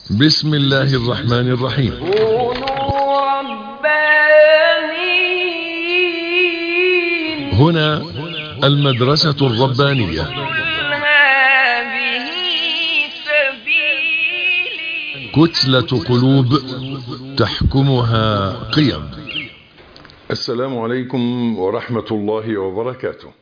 بسم الله الرحمن الرحيم كونوا ربانيين هنا المدرسة الربانية قل هذه سبيلي كتلة قلوب تحكمها قيم السلام عليكم ورحمة الله وبركاته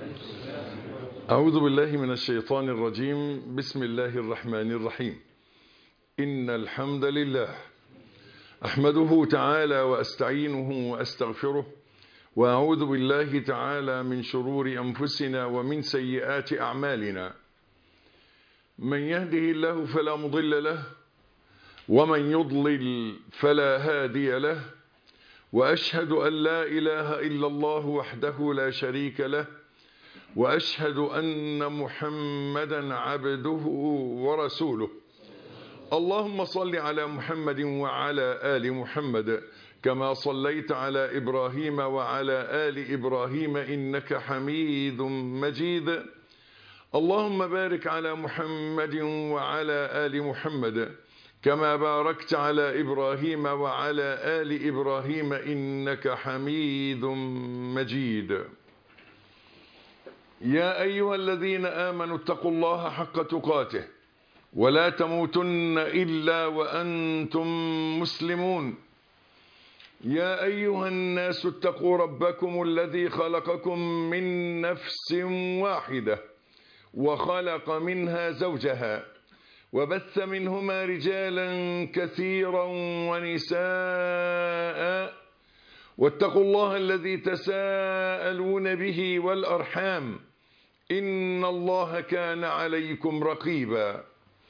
أعوذ بالله من الشيطان الرجيم بسم الله الرحمن الرحيم إن الحمد لله أحمده تعالى وأستعينه وأستغفره وأعوذ بالله تعالى من شرور أنفسنا ومن سيئات أعمالنا من يهده الله فلا مضل له ومن يضلل فلا هادي له وأشهد أن لا إله إلا الله وحده لا شريك له وأشهد أن محمدا عبده ورسوله اللهم صل على محمد وعلى آل محمد كما صليت على إبراهيم وعلى آل إبراهيم إنك حميد مجيد اللهم بارك على محمد وعلى آل محمد كما باركت على إبراهيم وعلى آل إبراهيم إنك حميد مجيد يا أيها الذين آمنوا اتقوا الله حق تقاته ولا تموتن إلا وأنتم مسلمون يا أيها الناس اتقوا ربكم الذي خلقكم من نفس واحدة وخلق منها زوجها وبث منهما رجالا كثيرا ونساء واتقوا الله الذي تساءلون به والأرحام إن الله كان عليكم رقيبا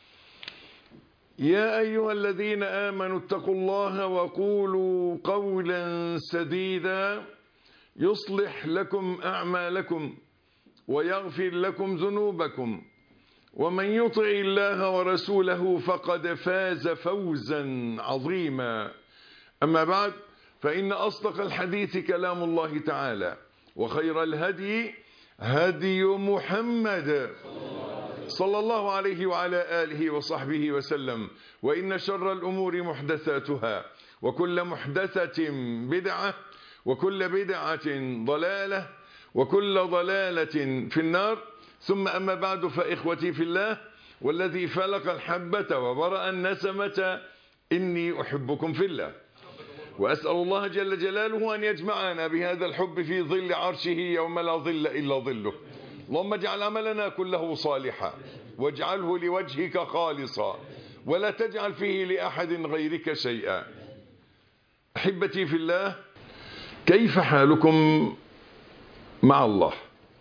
يا أيها الذين آمنوا اتقوا الله وقولوا قولا سديدا يصلح لكم أعمالكم ويغفر لكم ذنوبكم ومن يطع الله ورسوله فقد فاز فوزا عظيما أما بعد فإن أصدق الحديث كلام الله تعالى وخير الهدي هدي محمد صلى الله عليه وعلى آله وصحبه وسلم وإن شر الأمور محدثاتها وكل محدثة بدعة وكل بدعة ضلالة وكل ضلالة في النار ثم أما بعد فإخوتي في الله والذي فلق الحبة وبرأ النسمة إني أحبكم في الله وأسأل الله جل جلاله أن يجمعنا بهذا الحب في ظل عرشه يوم لا ظل إلا ظله اللهم اجعل عملنا كله صالحا واجعله لوجهك خالصا ولا تجعل فيه لأحد غيرك شيئا أحبتي في الله كيف حالكم مع الله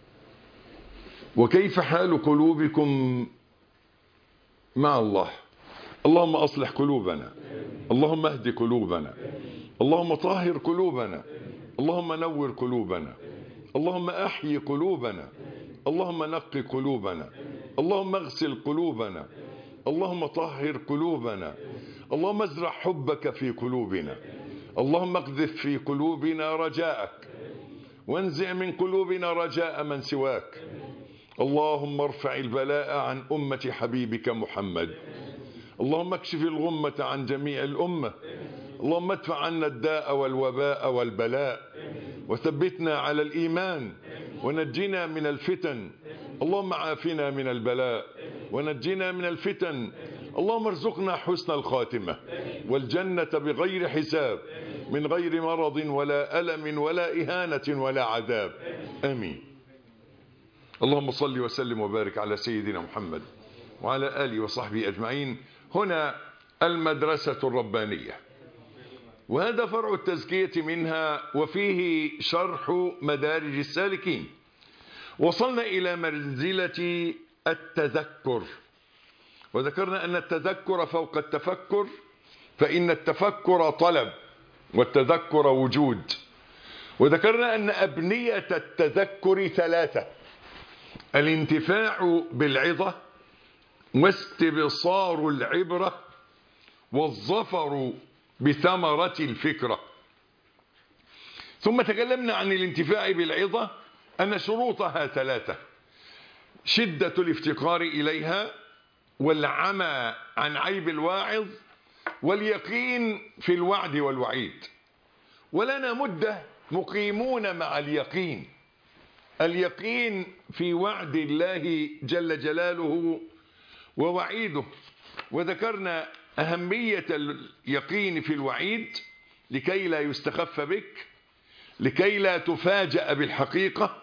وكيف حال قلوبكم مع الله اللهم أصلح قلوبنا اللهم اهد قلوبنا اللهم طهر قلوبنا اللهم نور قلوبنا اللهم أحيي قلوبنا اللهم نق قلوبنا اللهم اغسل قلوبنا اللهم طهر قلوبنا اللهم ازرع حبك في قلوبنا اللهم اقذف في قلوبنا رجاءك وانزع من قلوبنا رجاء من سواك اللهم ارفع البلاء عن أمة حبيبك محمد اللهم اكشف الغمة عن جميع الأمة اللهم ادفع عنا الداء والوباء والبلاء وثبتنا على الإيمان ونجنا من الفتن اللهم عافنا من البلاء ونجنا من الفتن اللهم ارزقنا حسن الخاتمة والجنة بغير حساب من غير مرض ولا ألم ولا إهانة ولا عذاب آمين اللهم صل وسلم وبارك على سيدنا محمد وعلى آله وصحبه أجمعين هنا المدرسة الربانية وهذا فرع التزكية منها وفيه شرح مدارج السالكين وصلنا إلى منزلة التذكر وذكرنا أن التذكر فوق التفكر فإن التفكر طلب والتذكر وجود وذكرنا أن أبنية التذكر ثلاثة الانتفاع بالعظة واستبصار العبرة والظفر بثمرة الفكرة ثم تكلمنا عن الانتفاع بالعظة أن شروطها ثلاثة شدة الافتقار إليها والعمى عن عيب الواعظ واليقين في الوعد والوعيد ولنا مدة مقيمون مع اليقين اليقين في وعد الله جل جلاله ووعيده وذكرنا أهمية اليقين في الوعيد لكي لا يستخف بك لكي لا تفاجأ بالحقيقة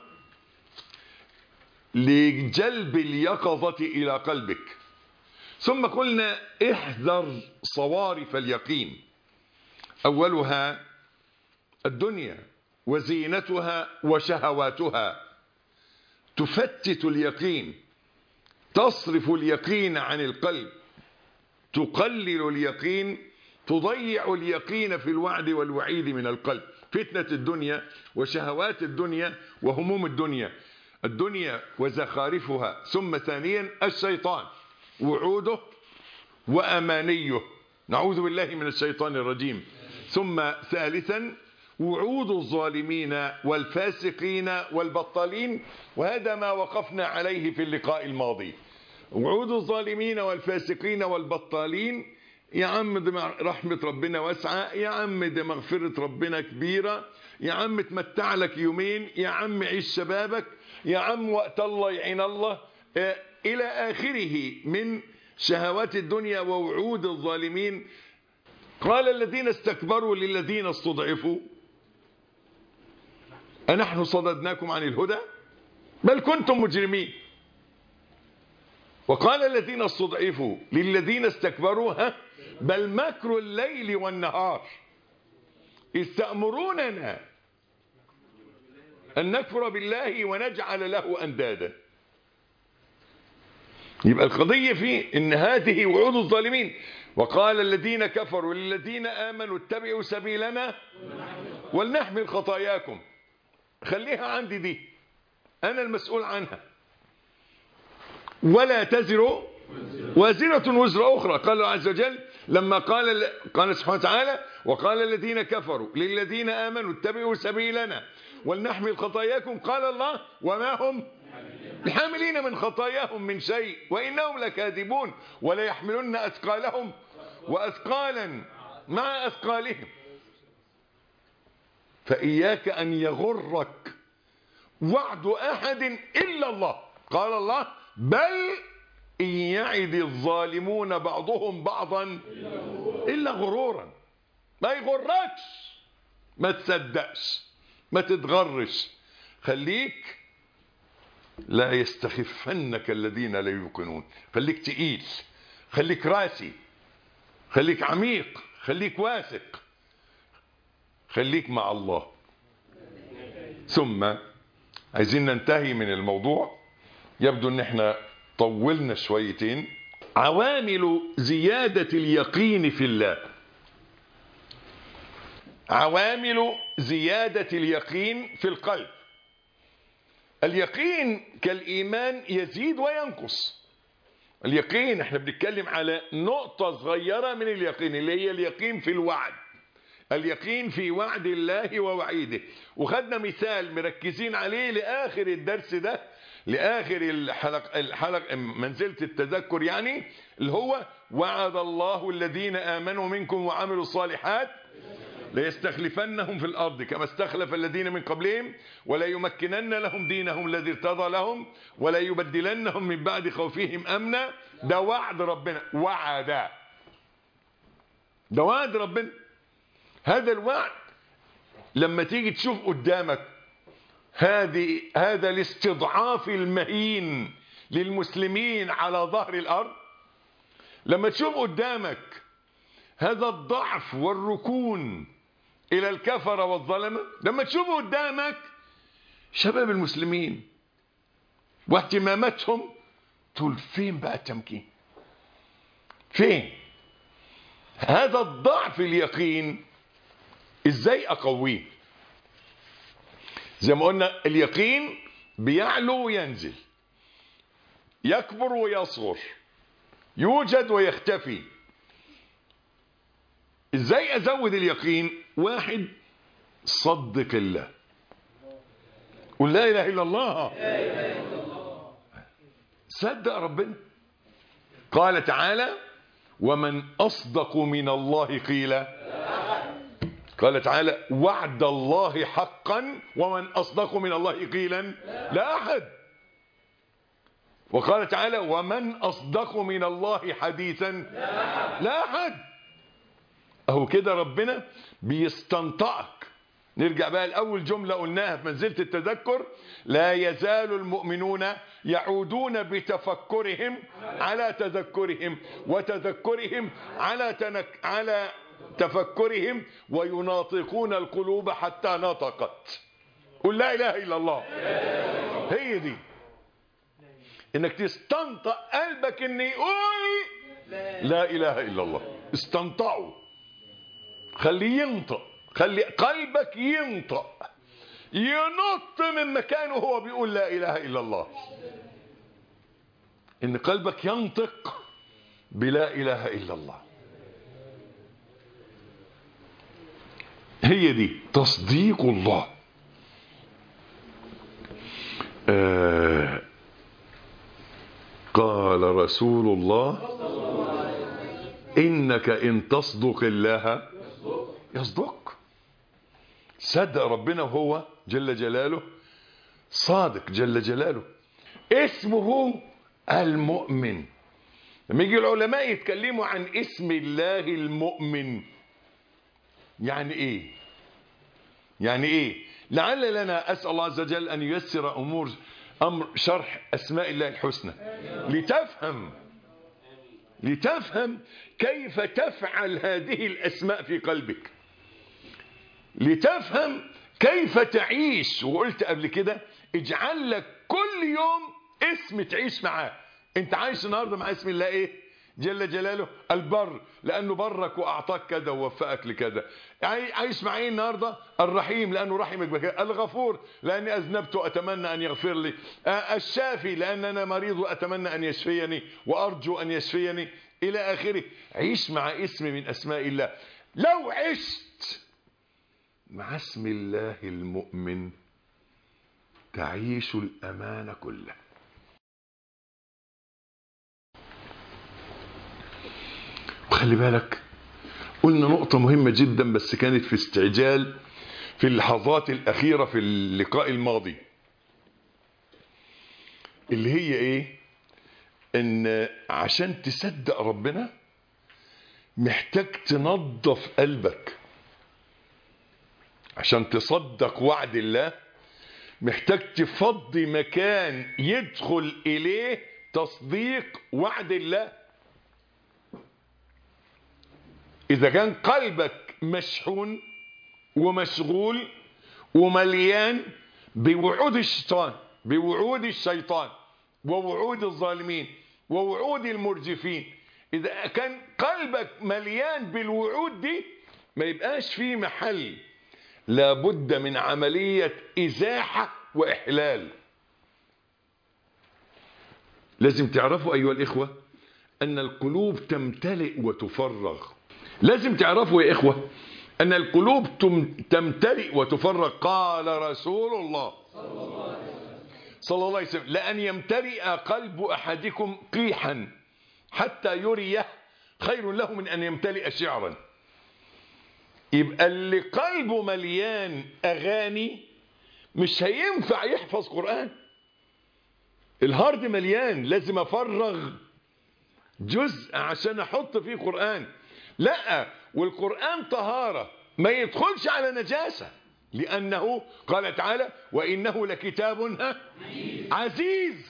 لجلب اليقظة إلى قلبك ثم قلنا احذر صوارف اليقين أولها الدنيا وزينتها وشهواتها تفتت اليقين تصرف اليقين عن القلب تقلل اليقين تضيع اليقين في الوعد والوعيد من القلب فتنة الدنيا وشهوات الدنيا وهموم الدنيا الدنيا وزخارفها ثم ثانيا الشيطان وعوده وأمانيه نعوذ بالله من الشيطان الرجيم ثم ثالثا وعود الظالمين والفاسقين والبطالين وهذا ما وقفنا عليه في اللقاء الماضي وعود الظالمين والفاسقين والبطالين يا عم دي رحمة ربنا واسعة يا عم دي مغفرة ربنا كبيرة يا عم تمتع لك يومين يا عم عيش شبابك يا عم وقت الله يعين الله آه إلى آخره من شهوات الدنيا ووعود الظالمين قال الذين استكبروا للذين استضعفوا أنحن صددناكم عن الهدى بل كنتم مجرمين وقال الذين استضعفوا للذين استكبروا ها بل مكر الليل والنهار إذ تأمروننا أن نكفر بالله ونجعل له أندادا يبقى القضية في إن هذه وعود الظالمين وقال الذين كفروا للذين آمنوا اتبعوا سبيلنا ولنحمل خطاياكم خليها عندي دي أنا المسؤول عنها ولا تزر وازرة وزر أخرى قال الله عز وجل لما قال قال سبحانه وتعالى وقال الذين كفروا للذين آمنوا اتبعوا سبيلنا ولنحمل خطاياكم قال الله وما هم بحاملين من خطاياهم من شيء وإنهم لكاذبون ولا يحملن أثقالهم وأثقالا مع أثقالهم فإياك أن يغرك وعد أحد إلا الله قال الله بل إن يعد الظالمون بعضهم بعضا إلا غرورا ما يغركش ما تصدقش ما تتغرش خليك لا يستخفنك الذين لا يوقنون خليك تقيل خليك راسي خليك عميق خليك واثق خليك مع الله ثم عايزين ننتهي من الموضوع يبدو ان احنا طولنا شويتين عوامل زيادة اليقين في الله عوامل زيادة اليقين في القلب اليقين كالإيمان يزيد وينقص اليقين احنا بنتكلم على نقطة صغيرة من اليقين اللي هي اليقين في الوعد اليقين في وعد الله ووعيده وخدنا مثال مركزين عليه لآخر الدرس ده لآخر الحلق, الحلق منزلة التذكر يعني اللي هو وعد الله الذين آمنوا منكم وعملوا الصالحات ليستخلفنهم في الأرض كما استخلف الذين من قبلهم ولا يمكنن لهم دينهم الذي ارتضى لهم ولا يبدلنهم من بعد خوفهم أمنا ده وعد ربنا وعد ده وعد ربنا هذا الوعد لما تيجي تشوف قدامك هذه هذا الاستضعاف المهين للمسلمين على ظهر الأرض لما تشوف قدامك هذا الضعف والركون إلى الكفر والظلمة لما تشوف قدامك شباب المسلمين واهتماماتهم تقول فين بقى التمكين فين هذا الضعف اليقين ازاي اقويه زي ما قلنا اليقين بيعلو وينزل يكبر ويصغر يوجد ويختفي ازاي ازود اليقين واحد صدق الله قل لا اله الا الله صدق ربنا قال تعالى ومن أصدق من الله قيلا قال تعالى وعد الله حقا ومن أصدق من الله قيلا لا أحد وقال تعالى ومن أصدق من الله حديثا لا أحد أهو كده ربنا بيستنطقك نرجع بقى لأول جملة قلناها في منزلة التذكر لا يزال المؤمنون يعودون بتفكرهم على تذكرهم وتذكرهم على تنك على تفكرهم ويناطقون القلوب حتى نطقت قل لا إله إلا الله هي دي انك تستنطق قلبك ان يقول لا اله الا الله استنطقه خليه ينطق خلي قلبك ينطق ينط من مكانه وهو بيقول لا اله الا الله ان قلبك ينطق بلا اله الا الله هي دي تصديق الله آه قال رسول الله إنك إن تصدق الله يصدق صدق ربنا وهو جل جلاله صادق جل جلاله اسمه المؤمن لما يجي العلماء يتكلموا عن اسم الله المؤمن يعني ايه يعني ايه لعل لنا اسال الله عز وجل ان ييسر امور امر شرح اسماء الله الحسنى لتفهم لتفهم كيف تفعل هذه الاسماء في قلبك لتفهم كيف تعيش وقلت قبل كده اجعل لك كل يوم اسم تعيش معاه انت عايش النهارده مع اسم الله ايه جل جلاله البر لانه برك واعطاك كذا ووفقك لكذا عايش مع ايه النهارده الرحيم لانه رحمك بكذا الغفور لاني اذنبت واتمنى ان يغفر لي الشافي لان انا مريض واتمنى ان يشفيني وارجو ان يشفيني الى اخره عيش مع اسم من اسماء الله لو عشت مع اسم الله المؤمن تعيش الامان كله وخلي بالك قلنا نقطة مهمة جدا بس كانت في استعجال في اللحظات الأخيرة في اللقاء الماضي اللي هي ايه ان عشان تصدق ربنا محتاج تنظف قلبك عشان تصدق وعد الله محتاج تفضي مكان يدخل اليه تصديق وعد الله إذا كان قلبك مشحون ومشغول ومليان بوعود الشيطان بوعود الشيطان ووعود الظالمين ووعود المرجفين إذا كان قلبك مليان بالوعود دي ما يبقاش فيه محل لابد من عملية إزاحة وإحلال لازم تعرفوا أيها الإخوة أن القلوب تمتلئ وتفرغ لازم تعرفوا يا إخوة أن القلوب تمتلئ وتفرغ قال رسول الله صلى الله عليه وسلم لأن يمتلئ قلب أحدكم قيحا حتى يريه خير له من أن يمتلئ شعرا يبقى اللي قلبه مليان أغاني مش هينفع يحفظ قرآن الهارد مليان لازم أفرغ جزء عشان أحط فيه قرآن لا والقرآن طهارة ما يدخلش على نجاسة لأنه قال تعالى وإنه لكتاب عزيز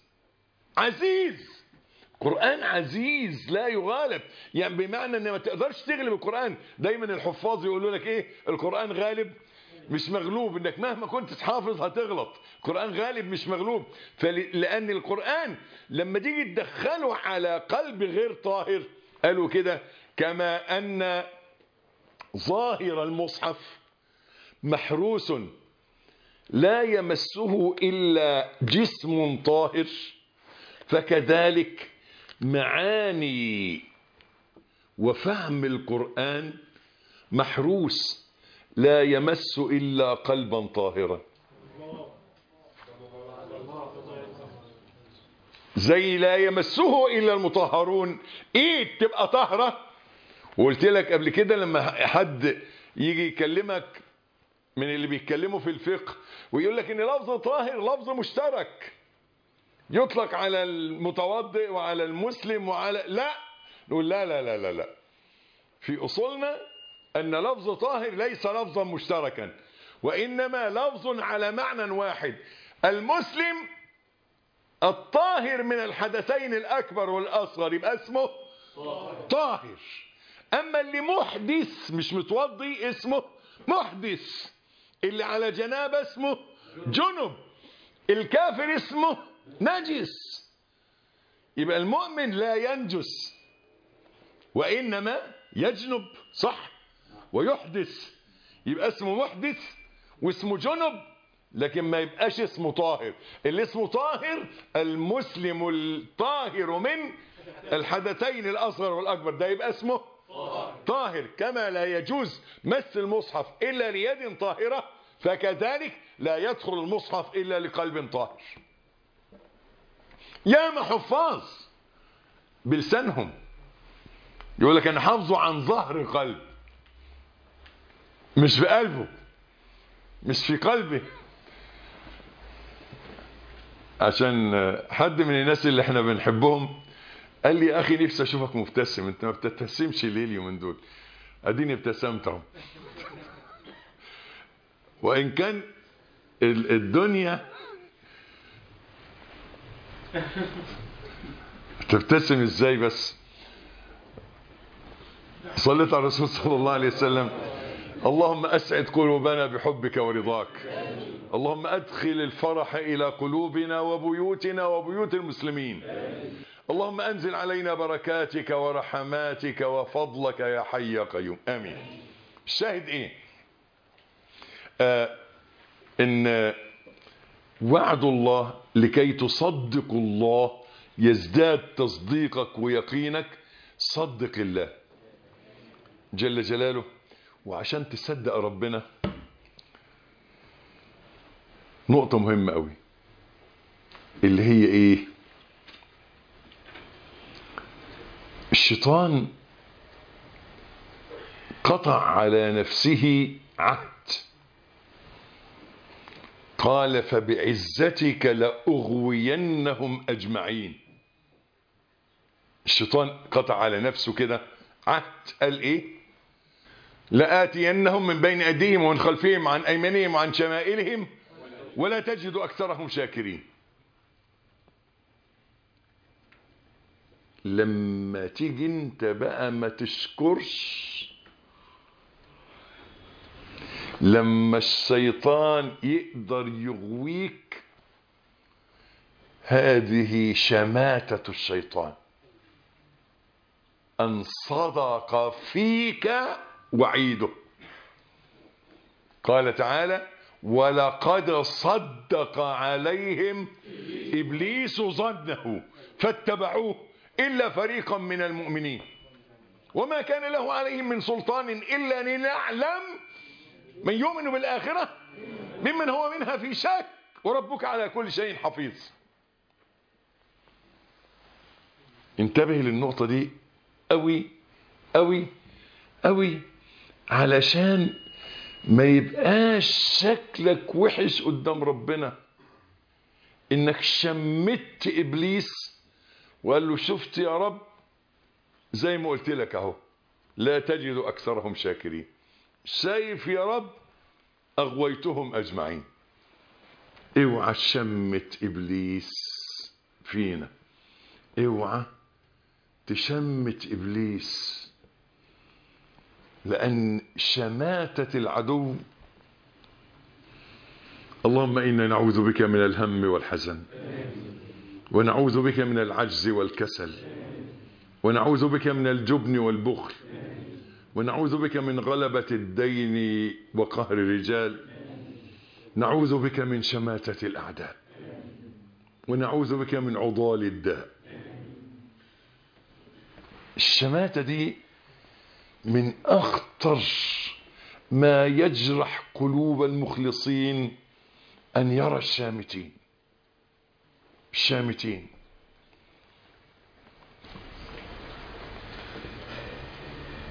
عزيز قرآن عزيز لا يغالب يعني بمعنى ان ما تقدرش تغلب القرآن دايما الحفاظ يقولوا لك ايه القرآن غالب مش مغلوب انك مهما كنت تحافظ هتغلط القرآن غالب مش مغلوب لان القرآن لما تيجي تدخله على قلب غير طاهر قالوا كده كما ان ظاهر المصحف محروس لا يمسه الا جسم طاهر فكذلك معاني وفهم القرآن محروس لا يمس إلا قلبا طاهرا زي لا يمسه الا المطهرون ايه تبقى طاهره وقلت لك قبل كده لما حد يجي يكلمك من اللي بيتكلموا في الفقه ويقول لك ان لفظ طاهر لفظ مشترك يطلق على المتوضئ وعلى المسلم وعلى لا نقول لا لا لا لا لا في اصولنا ان لفظ طاهر ليس لفظا مشتركا وانما لفظ على معنى واحد المسلم الطاهر من الحدثين الاكبر والاصغر يبقى اسمه طاهر اما اللي محدث مش متوضي اسمه محدث اللي على جنابه اسمه جنب الكافر اسمه نجس يبقى المؤمن لا ينجس وانما يجنب صح ويحدث يبقى اسمه محدث واسمه جنب لكن ما يبقاش اسمه طاهر اللي اسمه طاهر المسلم الطاهر من الحدثين الاصغر والاكبر ده يبقى اسمه طاهر كما لا يجوز مس المصحف الا ليد طاهره فكذلك لا يدخل المصحف الا لقلب طاهر ياما حفاظ بلسانهم يقول لك انا حافظه عن ظهر قلب مش في قلبه مش في قلبه عشان حد من الناس اللي احنا بنحبهم قال لي يا اخي نفسي اشوفك مبتسم انت ما بتبتسمش ليه اليومين دول اديني ابتسمت اهو وان كان ال- الدنيا تبتسم ازاي بس صليت على الرسول صلى الله عليه وسلم اللهم اسعد قلوبنا بحبك ورضاك اللهم ادخل الفرح الى قلوبنا وبيوتنا وبيوت المسلمين اللهم انزل علينا بركاتك ورحماتك وفضلك يا حي يا قيوم امين الشاهد ايه آه ان وعد الله لكي تصدق الله يزداد تصديقك ويقينك صدق الله جل جلاله وعشان تصدق ربنا نقطة مهمة قوي اللي هي ايه الشيطان قطع على نفسه عهد قال فبعزتك لأغوينهم أجمعين الشيطان قطع على نفسه كده عهد قال ايه لآتينهم من بين أيديهم ومن خلفهم عن أيمانهم وعن شمائلهم ولا تجد أكثرهم شاكرين لما تيجي انت بقى ما تشكرش لما الشيطان يقدر يغويك هذه شماتة الشيطان أن صدق فيك وعيده قال تعالى ولقد صدق عليهم إبليس ظنه فاتبعوه إلا فريقا من المؤمنين وما كان له عليهم من سلطان إلا لنعلم من يؤمن بالآخرة ممن هو منها في شك وربك على كل شيء حفيظ انتبه للنقطة دي قوي قوي قوي علشان ما يبقاش شكلك وحش قدام ربنا انك شمت ابليس وقال له شفت يا رب زي ما قلت لك اهو لا تجد اكثرهم شاكرين شايف يا رب اغويتهم اجمعين اوعى شمت ابليس فينا اوعى تشمت ابليس لان شماتة العدو اللهم انا نعوذ بك من الهم والحزن ونعوذ بك من العجز والكسل ونعوذ بك من الجبن والبخل ونعوذ بك من غلبة الدين وقهر الرجال نعوذ بك من شماتة الأعداء ونعوذ بك من عضال الداء الشماتة دي من أخطر ما يجرح قلوب المخلصين أن يرى الشامتين الشامتين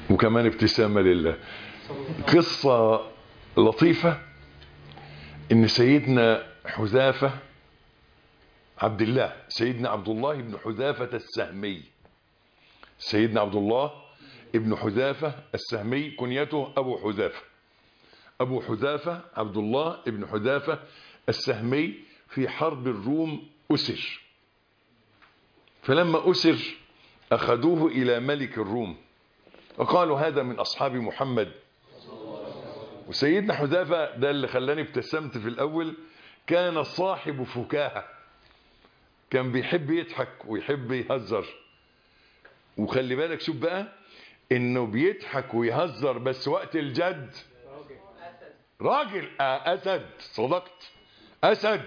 وكمان ابتسامة لله قصة لطيفة ان سيدنا حذافة عبد الله سيدنا عبد الله بن حذافة السهمي سيدنا عبد الله ابن حذافة السهمي كنيته أبو حذافة أبو حذافة عبد الله ابن حذافة السهمي في حرب الروم أسر فلما أسر أخذوه إلى ملك الروم وقالوا هذا من أصحاب محمد وسيدنا حذافة ده اللي خلاني ابتسمت في الأول كان صاحب فكاهة كان بيحب يضحك ويحب يهزر وخلي بالك شوف بقى انه بيضحك ويهزر بس وقت الجد راجل آه اسد صدقت اسد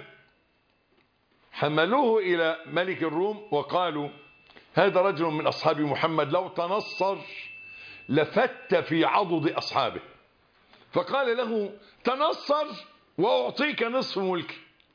حملوه الى ملك الروم وقالوا هذا رجل من اصحاب محمد لو تنصر لفت في عضد اصحابه فقال له تنصر واعطيك نصف ملكي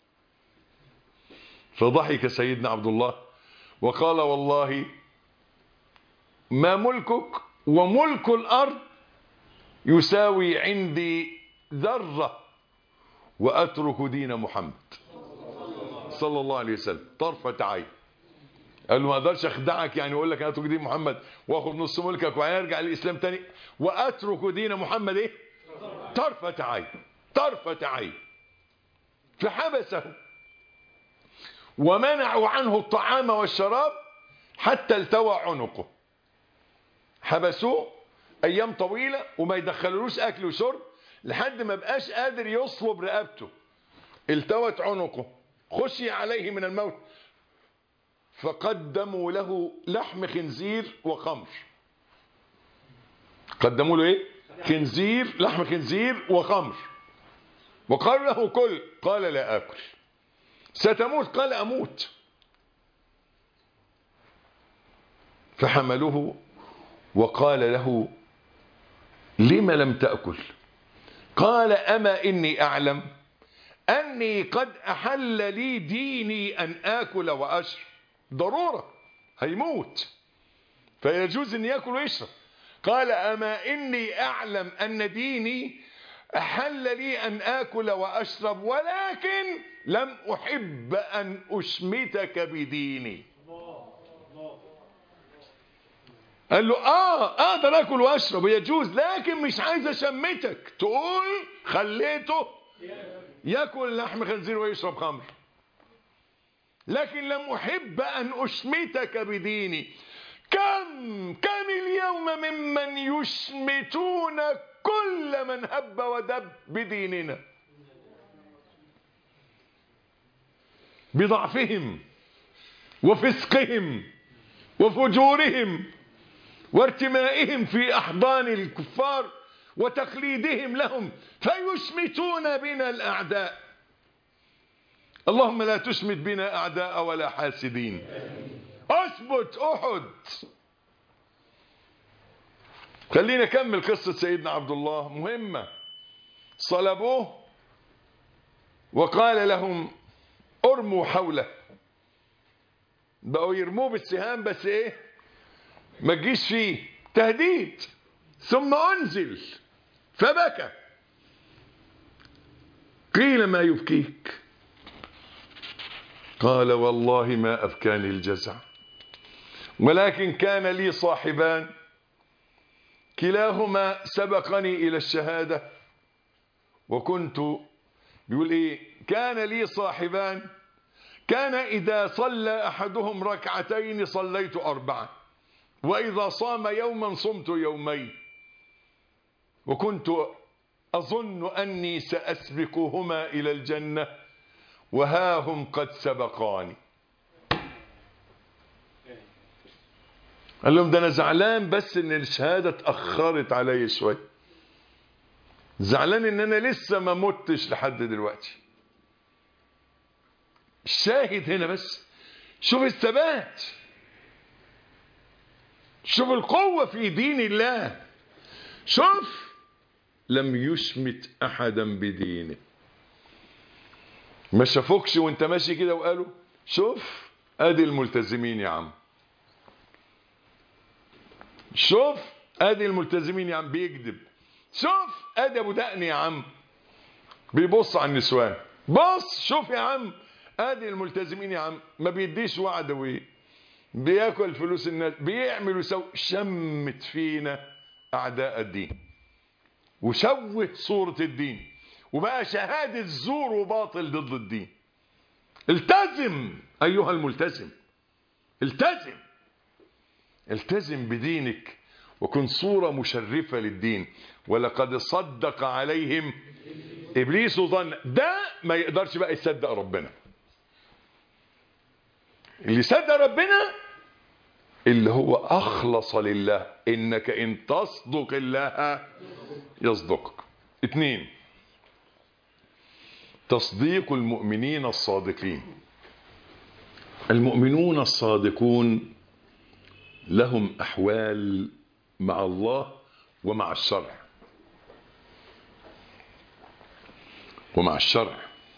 فضحك سيدنا عبد الله وقال والله ما ملكك وملك الأرض يساوي عندي ذرة وأترك دين محمد صلى الله عليه وسلم طرفة عين قال له ما اقدرش اخدعك يعني اقول لك انا اترك دين محمد واخد نص ملكك وهيرجع الاسلام تاني واترك دين محمد ايه طرفة عين طرفة عين فحبسه ومنعوا عنه الطعام والشراب حتى التوى عنقه حبسوه ايام طويلة وما يدخلولوش اكل وشرب لحد ما بقاش قادر يصلب رقبته التوت عنقه خشي عليه من الموت فقدموا له لحم خنزير وخمر قدموا له ايه خنزير لحم خنزير وخمر وقالوا له كل قال لا اكل ستموت قال اموت فحملوه وقال له لم لم تأكل قال أما إني أعلم أني قد أحل لي ديني أن آكل وأشرب ضرورة هيموت فيجوز أن يأكل ويشرب قال أما إني أعلم أن ديني أحل لي أن آكل وأشرب ولكن لم أحب أن أشمتك بديني قال له اه اقدر اكل واشرب يجوز لكن مش عايز اشمتك تقول خليته ياكل لحم خنزير ويشرب خمر لكن لم احب ان اشمتك بديني كم كم اليوم ممن يشمتون كل من هب ودب بديننا بضعفهم وفسقهم وفجورهم وارتمائهم في أحضان الكفار وتقليدهم لهم فيشمتون بنا الأعداء اللهم لا تشمت بنا أعداء ولا حاسدين أثبت أحد خلينا نكمل قصة سيدنا عبد الله مهمة صلبوه وقال لهم ارموا حوله بقوا يرموه بالسهام بس ايه ما تجيش فيه تهديد ثم انزل فبكى قيل ما يبكيك قال والله ما ابكاني الجزع ولكن كان لي صاحبان كلاهما سبقني الى الشهاده وكنت بيقول ايه كان لي صاحبان كان اذا صلى احدهم ركعتين صليت اربعه وإذا صام يوما صمت يومين وكنت أظن أني سأسبقهما إلى الجنة وها هم قد سبقاني قال لهم ده أنا زعلان بس إن الشهادة اتأخرت علي شوية زعلان إن أنا لسه ما متش لحد دلوقتي الشاهد هنا بس شوف الثبات شوف القوة في دين الله شوف لم يشمت أحدا بدينه ما شافوكش وانت ماشي كده وقالوا شوف ادي الملتزمين يا عم شوف ادي الملتزمين يا عم بيكذب شوف ادي ابو دقن يا عم بيبص على النسوان بص شوف يا عم ادي الملتزمين يا عم ما بيديش وعد وايه بياكل فلوس الناس بيعمل ويسوي شمت فينا اعداء الدين وشوه صورة الدين وبقى شهادة زور وباطل ضد الدين التزم ايها الملتزم التزم التزم بدينك وكن صورة مشرفة للدين ولقد صدق عليهم ابليس ظن ده ما يقدرش بقى يصدق ربنا اللي صدق ربنا اللي هو اخلص لله انك ان تصدق الله يصدقك اتنين تصديق المؤمنين الصادقين المؤمنون الصادقون لهم احوال مع الله ومع الشرع ومع الشرع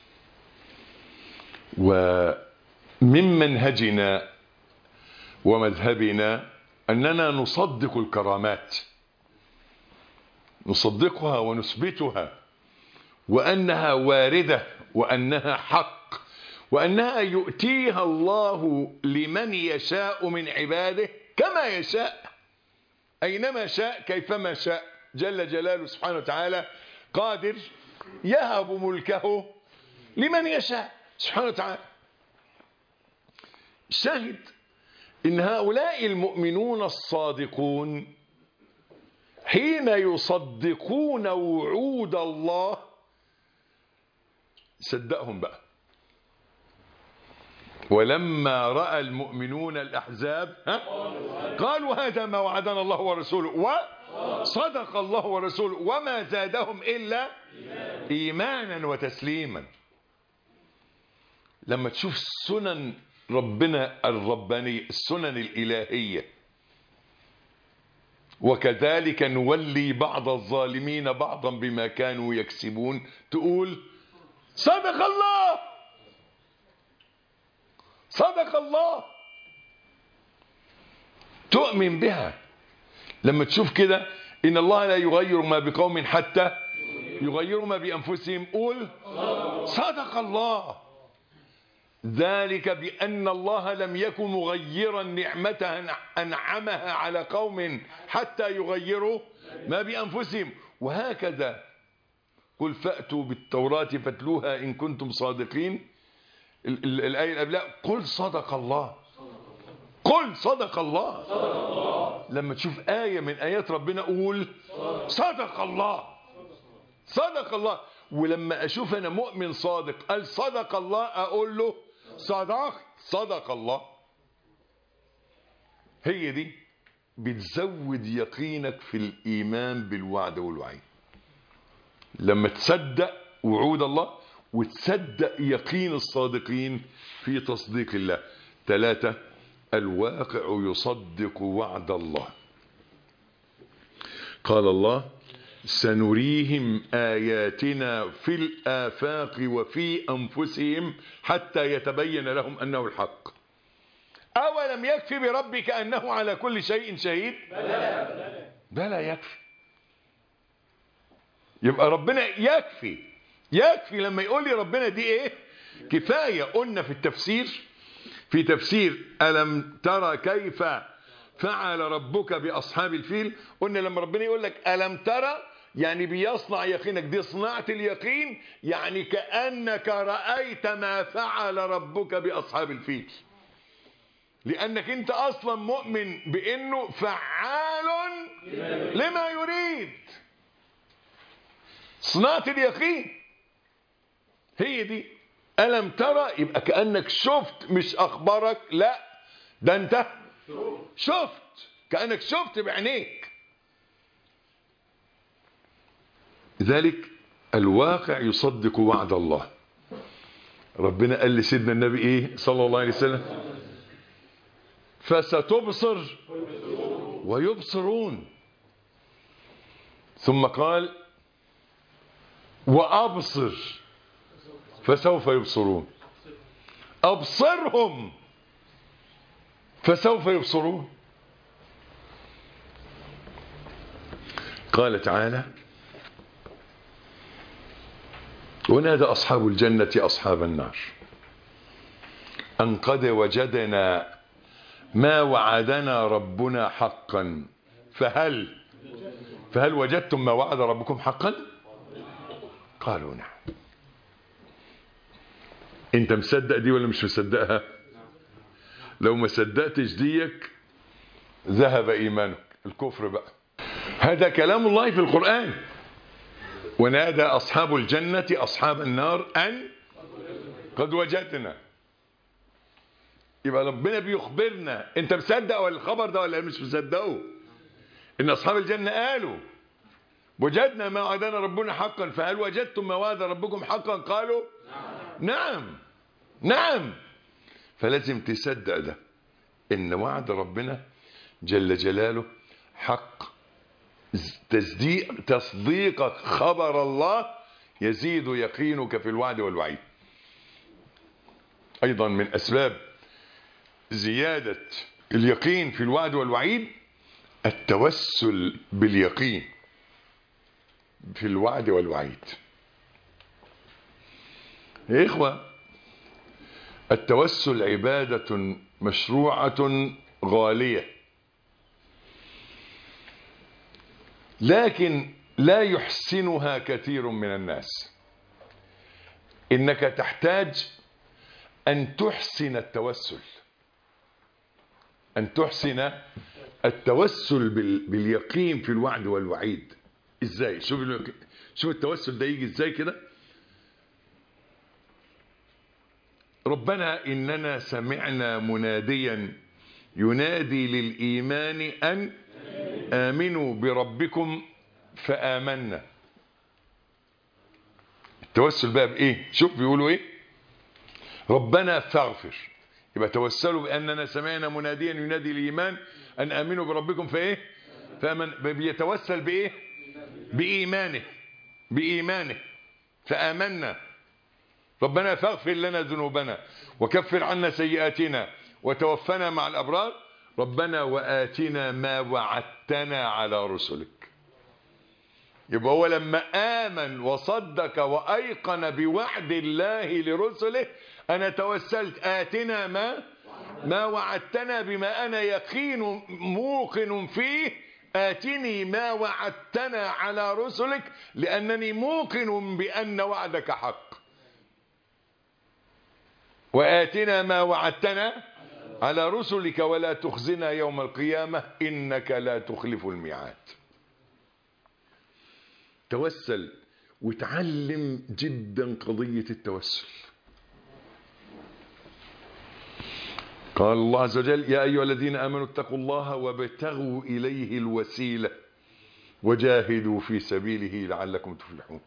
ومن منهجنا ومذهبنا أننا نصدق الكرامات نصدقها ونثبتها وأنها واردة وأنها حق وأنها يؤتيها الله لمن يشاء من عباده كما يشاء أينما شاء كيفما شاء جل جلاله سبحانه وتعالى قادر يهب ملكه لمن يشاء سبحانه وتعالى شاهد إن هؤلاء المؤمنون الصادقون حين يصدقون وعود الله صدقهم بقى ولما رأى المؤمنون الأحزاب ها؟ قالوا هذا ما وعدنا الله ورسوله وصدق الله ورسوله وما زادهم إلا إيمانا وتسليما لما تشوف سنن ربنا الرباني السنن الإلهية وكذلك نولي بعض الظالمين بعضا بما كانوا يكسبون تقول صدق الله صدق الله تؤمن بها لما تشوف كده إن الله لا يغير ما بقوم حتى يغيروا ما بأنفسهم قول صدق الله ذلك بأن الله لم يكن مغيرا نعمة أنعمها على قوم حتى يغيروا ما بأنفسهم وهكذا قل فأتوا بالتوراة فاتلوها إن كنتم صادقين ال- ال- الآية اللي قبلها قل صدق الله قل صدق الله لما تشوف آية من آيات ربنا قول صدق الله صدق الله ولما أشوف أنا مؤمن صادق قال صدق الله أقول له صدقت صدق الله هي دي بتزود يقينك في الإيمان بالوعد والوعيد لما تصدق وعود الله وتصدق يقين الصادقين في تصديق الله ثلاثة الواقع يصدق وعد الله قال الله سنريهم آياتنا في الآفاق وفي أنفسهم حتى يتبين لهم أنه الحق أولم يكفي بربك أنه على كل شيء شهيد بلى بلى يكفي يبقى ربنا يكفي يكفي لما يقول لي ربنا دي ايه كفاية قلنا في التفسير في تفسير ألم ترى كيف فعل ربك بأصحاب الفيل قلنا لما ربنا يقول لك ألم ترى يعني بيصنع يقينك دي صناعة اليقين يعني كأنك رأيت ما فعل ربك بأصحاب الفيل لأنك أنت أصلا مؤمن بأنه فعال لما يريد صناعة اليقين هي دي ألم ترى يبقى كأنك شفت مش أخبارك لا ده أنت شفت كأنك شفت بعينيك لذلك الواقع يصدق وعد الله ربنا قال لسيدنا النبي ايه صلى الله عليه وسلم فستبصر ويبصرون ثم قال وأبصر فسوف يبصرون أبصرهم فسوف يبصرون قال تعالى ونادى أصحاب الجنة أصحاب النار أن قد وجدنا ما وعدنا ربنا حقا فهل فهل وجدتم ما وعد ربكم حقا قالوا نعم انت مصدق دي ولا مش مصدقها لو ما صدقتش ديك ذهب ايمانك الكفر بقى هذا كلام الله في القرآن ونادى أصحاب الجنة أصحاب النار أن قد وجدنا يبقى ربنا بيخبرنا انت مصدق ولا الخبر ده ولا مش مصدقه ان اصحاب الجنة قالوا وجدنا ما وعدنا ربنا حقا فهل وجدتم ما وعد ربكم حقا قالوا نعم نعم فلازم تصدق ده ان وعد ربنا جل جلاله حق تصديق تصديقك خبر الله يزيد يقينك في الوعد والوعيد ايضا من اسباب زيادة اليقين في الوعد والوعيد التوسل باليقين في الوعد والوعيد يا إخوة التوسل عبادة مشروعة غالية لكن لا يحسنها كثير من الناس إنك تحتاج أن تحسن التوسل أن تحسن التوسل بال... باليقين في الوعد والوعيد إزاي شوف ال... شوف التوسل ده يجي إزاي كده ربنا إننا سمعنا مناديا ينادي للإيمان أن آمنوا بربكم فآمنا التوسل بقى بإيه شوف بيقولوا إيه ربنا فاغفر يبقى توسلوا بأننا سمعنا مناديا ينادي الإيمان أن آمنوا بربكم فإيه فأمن بيتوسل بإيه بإيمانه بإيمانه فآمنا ربنا فاغفر لنا ذنوبنا وكفر عنا سيئاتنا وتوفنا مع الأبرار ربنا وآتنا ما وعدتنا على رسلك يبقى هو لما آمن وصدق وأيقن بوعد الله لرسله أنا توسلت آتنا ما ما وعدتنا بما أنا يقين موقن فيه آتني ما وعدتنا على رسلك لأنني موقن بأن وعدك حق وآتنا ما وعدتنا على رسلك ولا تخزنا يوم القيامة إنك لا تخلف الميعاد توسل وتعلم جدا قضية التوسل قال الله عز وجل يا أيها الذين آمنوا اتقوا الله وابتغوا إليه الوسيلة وجاهدوا في سبيله لعلكم تفلحون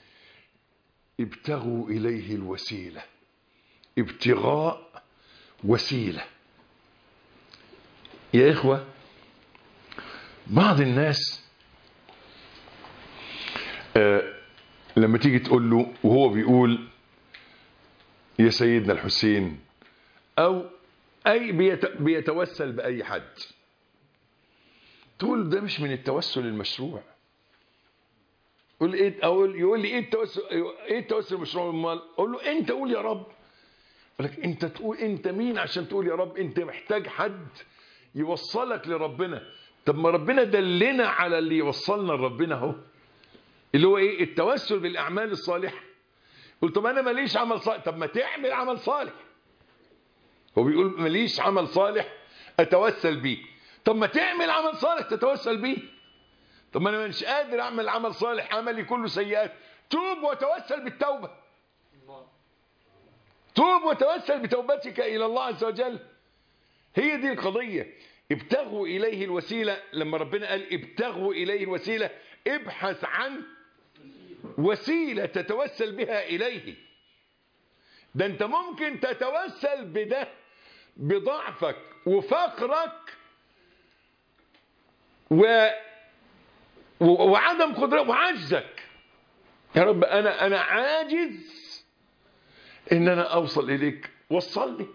ابتغوا إليه الوسيلة ابتغاء وسيلة يا إخوة بعض الناس آه لما تيجي تقول له وهو بيقول يا سيدنا الحسين أو أي بيتوسل بأي حد تقول ده مش من التوسل المشروع يقول ايه اقول يقول لي ايه التوسل ايه التوسل المشروع امال اقول له انت قول يا رب يقول لك انت تقول انت مين عشان تقول يا رب انت محتاج حد يوصلك لربنا طب ما ربنا دلنا على اللي يوصلنا لربنا اهو اللي هو ايه التوسل بالاعمال الصالحه قلت طب انا ماليش عمل صالح طب ما تعمل عمل صالح هو بيقول ماليش عمل صالح اتوسل بيه طب ما تعمل عمل صالح تتوسل بيه طب ما انا مش قادر اعمل عمل صالح عملي كله سيئات توب وتوسل بالتوبه توب وتوسل بتوبتك الى الله عز وجل هي دي القضيه ابتغوا اليه الوسيله لما ربنا قال ابتغوا اليه الوسيله ابحث عن وسيله تتوسل بها اليه ده انت ممكن تتوسل بده بضعفك وفقرك و... و... وعدم قدرتك وعجزك يا رب انا انا عاجز ان انا اوصل اليك وصلني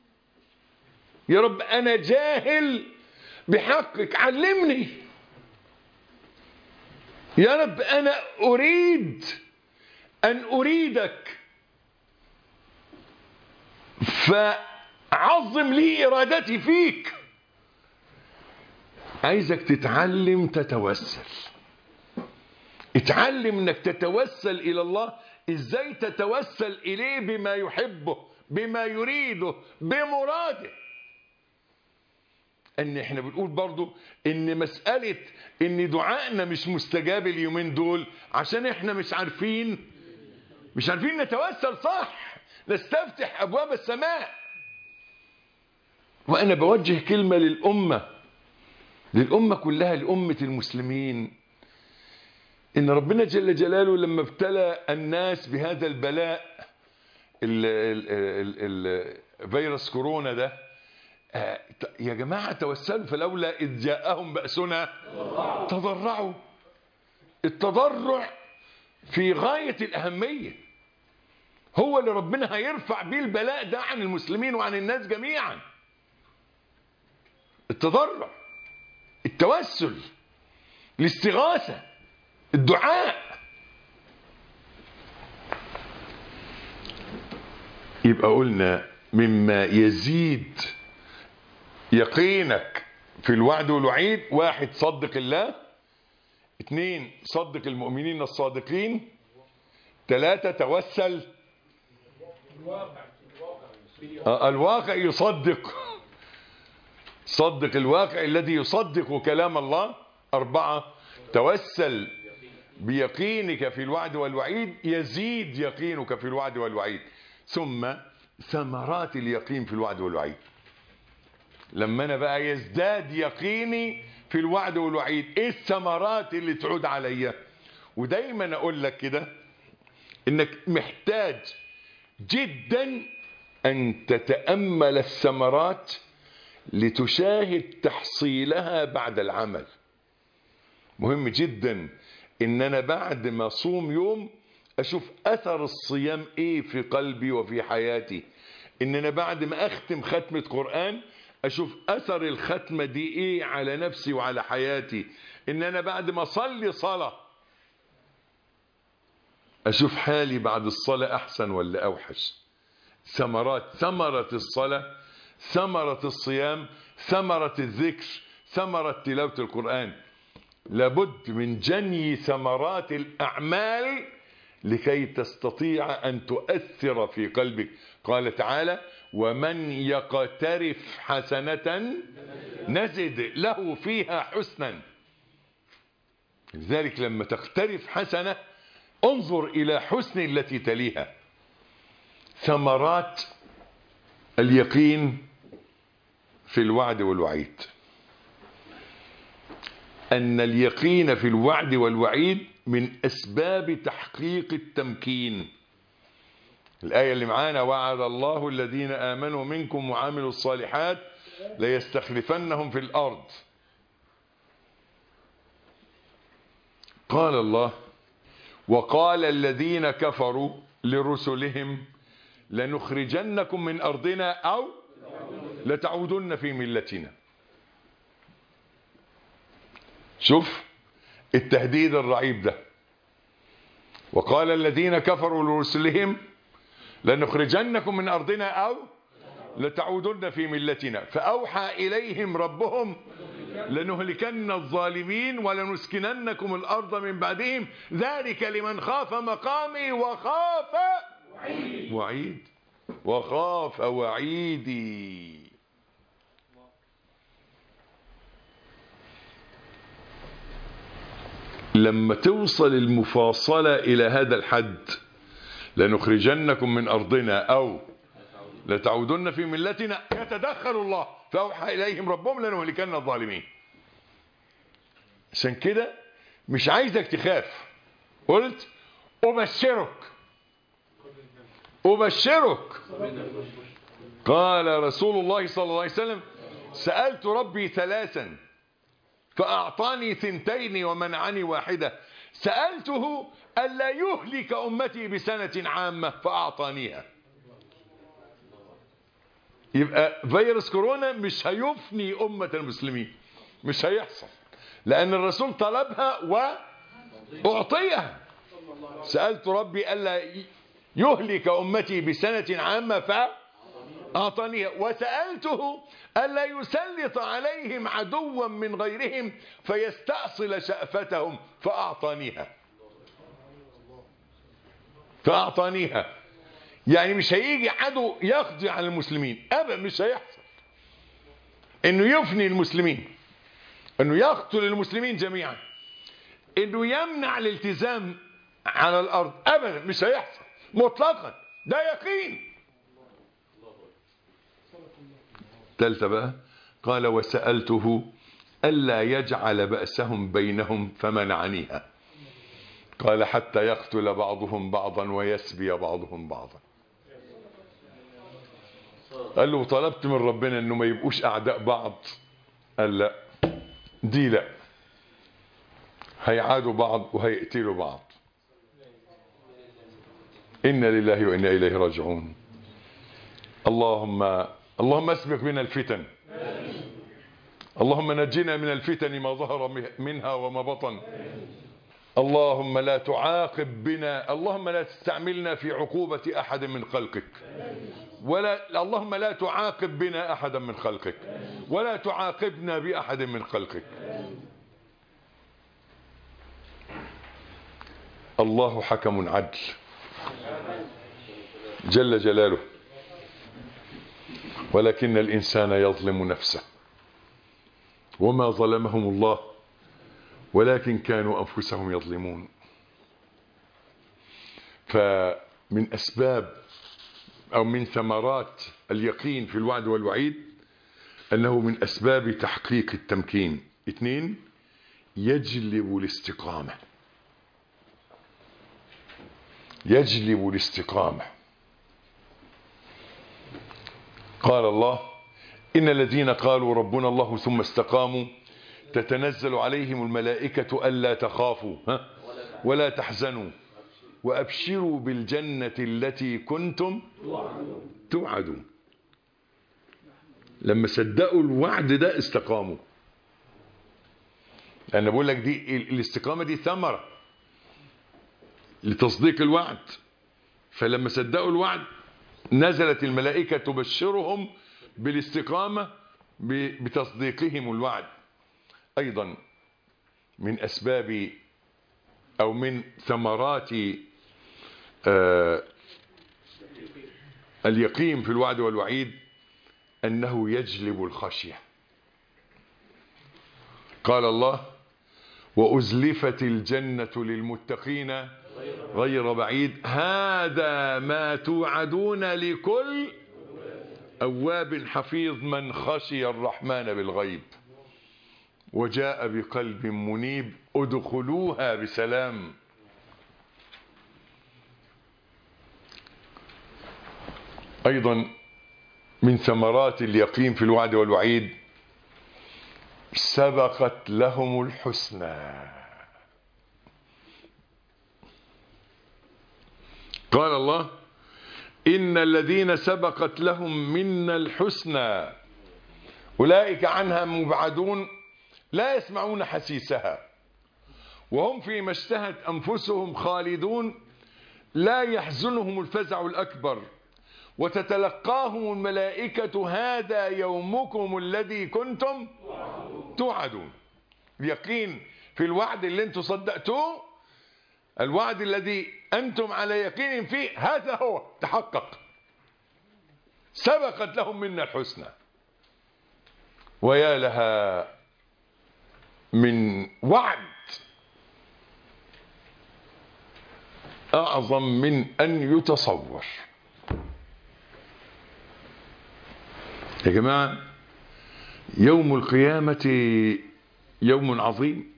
يا رب انا جاهل بحقك علمني يا رب أنا أريد أن أريدك فعظم لي إرادتي فيك عايزك تتعلم تتوسل اتعلم انك تتوسل الى الله ازاي تتوسل اليه بما يحبه بما يريده بمراده ان احنا بنقول برضو ان مسألة ان دعائنا مش مستجاب اليومين دول عشان احنا مش عارفين مش عارفين نتوسل صح نستفتح ابواب السماء وانا بوجه كلمة للامة للامة كلها لأمة المسلمين ان ربنا جل جلاله لما ابتلى الناس بهذا البلاء ال ال ال ال فيروس كورونا ده آه، يا جماعة توسلوا فلولا إذ جاءهم بأسنا تضرعوا التضرع في غاية الأهمية هو اللي ربنا هيرفع بيه البلاء ده عن المسلمين وعن الناس جميعا التضرع التوسل الاستغاثة الدعاء يبقى قلنا مما يزيد يقينك في الوعد والوعيد واحد صدق الله اثنين صدق المؤمنين الصادقين ثلاثة توسل آه، الواقع يصدق صدق الواقع الذي يصدق كلام الله أربعة توسل بيقينك في الوعد والوعيد يزيد يقينك في الوعد والوعيد ثم ثمرات اليقين في الوعد والوعيد لما انا بقى يزداد يقيني في الوعد والوعيد ايه الثمرات اللي تعود عليا ودايما اقول لك كده انك محتاج جدا ان تتامل الثمرات لتشاهد تحصيلها بعد العمل مهم جدا ان انا بعد ما اصوم يوم اشوف اثر الصيام ايه في قلبي وفي حياتي ان انا بعد ما اختم ختمة قرآن اشوف اثر الختمة دي ايه على نفسي وعلى حياتي ان انا بعد ما اصلي صلاة اشوف حالي بعد الصلاة احسن ولا اوحش ثمرات ثمرة الصلاة ثمرة الصيام ثمرة الذكر ثمرة تلاوة القرآن لابد من جني ثمرات الأعمال لكي تستطيع أن تؤثر في قلبك قال تعالى ومن يقترف حسنة نزد له فيها حسنا لذلك لما تقترف حسنة انظر إلى حسن التي تليها ثمرات اليقين في الوعد والوعيد أن اليقين في الوعد والوعيد من أسباب تحقيق التمكين الآية اللي معانا وعد الله الذين آمنوا منكم وعملوا الصالحات ليستخلفنهم في الأرض قال الله وقال الذين كفروا لرسلهم لنخرجنكم من أرضنا أو لتعودن في ملتنا شوف التهديد الرعيب ده وقال الذين كفروا لرسلهم لنخرجنكم من أرضنا أو لتعودن في ملتنا فأوحى إليهم ربهم لنهلكن الظالمين ولنسكننكم الأرض من بعدهم ذلك لمن خاف مقامي وخاف وعيد وخاف وعيدي لما توصل المفاصلة إلى هذا الحد لنخرجنكم من أرضنا أو لتعودن في ملتنا يتدخل الله فأوحى إليهم ربهم لنهلكن الظالمين عشان كده مش عايزك تخاف قلت أبشرك أبشرك قال رسول الله صلى الله عليه وسلم سألت ربي ثلاثا فأعطاني ثنتين ومنعني واحدة سألته ألا يهلك أمتي بسنة عامة فأعطانيها يبقى فيروس كورونا مش هيفني أمة المسلمين مش هيحصل لأن الرسول طلبها و أعطيها سألت ربي ألا يهلك أمتي بسنة عامة فأعطانيها وسألته ألا يسلط عليهم عدوا من غيرهم فيستأصل شأفتهم فأعطانيها فأعطانيها يعني مش هيجي عدو يقضي على المسلمين أبدا مش هيحصل انه يفني المسلمين انه يقتل المسلمين جميعا انه يمنع الالتزام على الارض ابدا مش هيحصل مطلقا ده يقين ثالثة بقى قال وسألته ألا يجعل بأسهم بينهم فمنعنيها قال حتى يقتل بعضهم بعضا ويسبي بعضهم بعضا قال له طلبت من ربنا انه ما يبقوش اعداء بعض قال لا دي لا هيعادوا بعض وهيقتلوا بعض إنا لله وإنا إليه راجعون اللهم اللهم اسبق بنا الفتن اللهم نجنا من الفتن ما ظهر منها وما بطن اللهم لا تعاقب بنا اللهم لا تستعملنا في عقوبة أحد من خلقك ولا اللهم لا تعاقب بنا أحدا من خلقك ولا تعاقبنا بأحد من خلقك الله حكم عدل جل جلاله ولكن الإنسان يظلم نفسه وما ظلمهم الله ولكن كانوا أنفسهم يظلمون فمن أسباب أو من ثمرات اليقين في الوعد والوعيد أنه من أسباب تحقيق التمكين اثنين يجلب الاستقامة يجلب الاستقامة قال الله إن الذين قالوا ربنا الله ثم استقاموا تتنزل عليهم الملائكة ألا تخافوا ها ولا تحزنوا وأبشروا بالجنة التي كنتم توعدون لما صدقوا الوعد ده استقاموا أنا بقول لك دي الاستقامة دي ثمرة لتصديق الوعد فلما صدقوا الوعد نزلت الملائكة تبشرهم بالاستقامة بتصديقهم الوعد أيضا من أسباب أو من ثمرات آه اليقين في الوعد والوعيد أنه يجلب الخشية قال الله وأزلفت الجنة للمتقين غير بعيد هذا ما توعدون لكل أواب حفيظ من خشي الرحمن بالغيب وجاء بقلب منيب ادخلوها بسلام أيضا من ثمرات اليقين في الوعد والوعيد سبقت لهم الحسنى قال الله إن الذين سبقت لهم منا الحسنى أولئك عنها مبعدون لا يسمعون حسيسها وهم فيما اشتهت أنفسهم خالدون لا يحزنهم الفزع الأكبر وتتلقاهم الملائكة هذا يومكم الذي كنتم توعدون اليقين في الوعد اللي انتم صدقتوه الوعد الذي أنتم على يقين فيه هذا هو تحقق سبقت لهم منا الحسنى ويا لها من وعد أعظم من أن يتصور يا جماعة يوم القيامة يوم عظيم